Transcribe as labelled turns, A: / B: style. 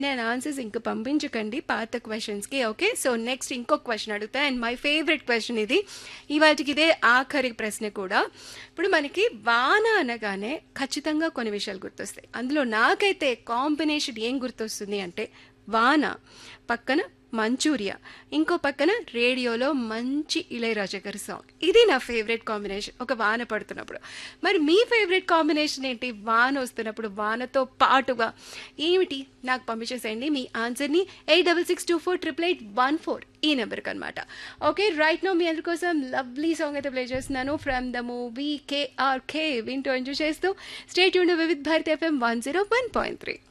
A: నేను ఆన్సర్స్ ఇంకా పంపించకండి పాత క్వశ్చన్స్కి ఓకే సో నెక్స్ట్ ఇంకొక క్వశ్చన్ అడుగుతా అండ్ మై ఫేవరెట్ క్వశ్చన్ ఇది ఇవాటికి ఇదే ఆఖరి ప్రశ్న కూడా ఇప్పుడు మనకి వాన అనగానే ఖచ్చితంగా కొన్ని విషయాలు గుర్తొస్తాయి అందులో నాకైతే కాంబినేషన్ ఏం గుర్తొస్తుంది అంటే వాన పక్కన మంచూరియా ఇంకో పక్కన రేడియోలో మంచి ఇళయరాజా గారి సాంగ్ ఇది నా ఫేవరెట్ కాంబినేషన్ ఒక వాన పడుతున్నప్పుడు మరి మీ ఫేవరెట్ కాంబినేషన్ ఏంటి వాన వస్తున్నప్పుడు వానతో పాటుగా ఏమిటి నాకు పంపించేసేయండి మీ ఆన్సర్ని eight double six two four triple eight one four ఈ నెంబర్కి అనమాట ఓకే రైట్ నో మీ అందరి కోసం లవ్లీ సాంగ్ అయితే ప్లే చేస్తున్నాను ఫ్రమ్ ద మూవీ కేఆర్కే వింటూ ఎంజాయ్ చేస్తూ స్టేట్ యూన్ Vividh Bharat FM one zero one point three